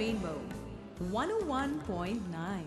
Rainbow 101.9.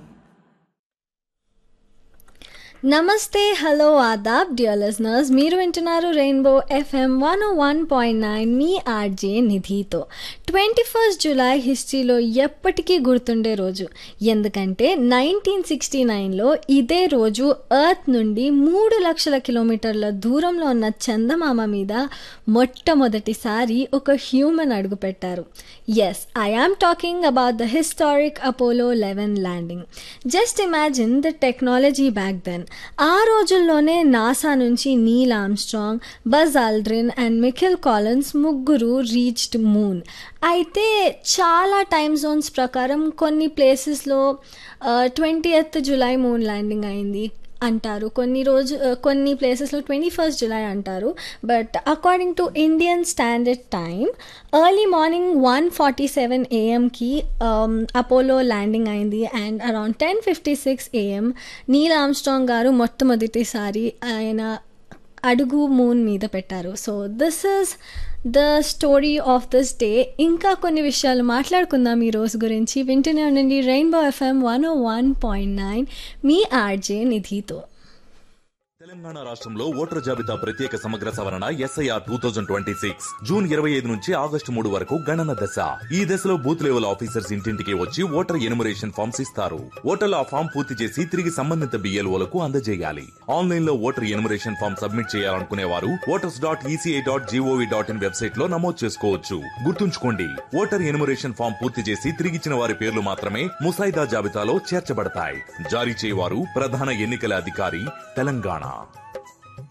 నమస్తే hello ఆదాబ్ dear listeners మీరు వింటున్నారు rainbow FM one one point nine మీ ఆర్జే నిధితో ట్వంటీ ఫస్ట్ జూలై హిస్టరీలో ఎప్పటికీ గుర్తుండే రోజు ఎందుకంటే నైన్టీన్ సిక్స్టీ నైన్లో ఇదే రోజు ఎర్త్ నుండి మూడు లక్షల కిలోమీటర్ల దూరంలో ఉన్న చందమామ మీద మొట్టమొదటిసారి ఒక హ్యూమన్ అడుగుపెట్టారు yes I am talking about the historic Apollo eleven landing just imagine the technology back then ఆ రోజుల్లోనే నాసా నుంచి Neil Armstrong Buzz Aldrin and Michael Collins ముగ్గురు రీచ్డ్ మూన్ అయితే చాలా టైమ్ జోన్స్ ప్రకారం కొన్ని ప్లేసెస్లో twenty eighth July moon landing అయింది అంటారు కొన్ని రోజు కొన్ని ప్లేసెస్లో ట్వంటీ ఫస్ట్ జులై అంటారు but according to Indian standard time early morning one forty seven ఏఎంకి అపోలో ల్యాండింగ్ అయింది and around ten fifty six AM Neil Armstrong గారు మొట్టమొదటిసారి ఆయన అడుగు మూన్ మీద పెట్టారు so this is the story of this day ఇంకా కొన్ని విషయాలు మాట్లాడుకుందాం ఈ రోజు గురించి వింటూనే ఉండండి rainbow FM one one point nine మీ ఆర్జే నిధితో తెలంగాణ రాష్ట్రంలో ఓటర్ జాబితా ప్రత్యేక సమగ్ర సవరణ SIR two thousand twenty six June ఇరవై ఐదు నుంచి ఆగస్టు మూడు వరకు గణన దశ ఈ దశలో బూత్ లెవెల్ ఆఫీసర్స్ ఇంటింటికి వచ్చి ఓటర్ ఎనుమరేషన్ ఫామ్స్ ఇస్తారు ఓటర్లు ఆ ఫామ్ పూర్తి చేసి తిరిగి సంబంధిత బిఎల్ఓలకు అందజేయాలి ఆన్లైన్ లో ఓటర్ ఎనుమరేషన్ ఫామ్ సబ్మిట్ చేయాలనుకునే వారు voters dot ECI dot GOV dot in website లో నమోదు చేసుకోవచ్చు గుర్తుంచుకోండి ఓటర్ ఎనుమరేషన్ ఫామ్ పూర్తి చేసి తిరిగిచ్చిన వారి పేర్లు మాత్రమే ముసాయిదా జాబితాలో చేర్చబడతాయి జారీ చేయవారు ప్రధాన ఎన్నికల అధికారి తెలంగాణ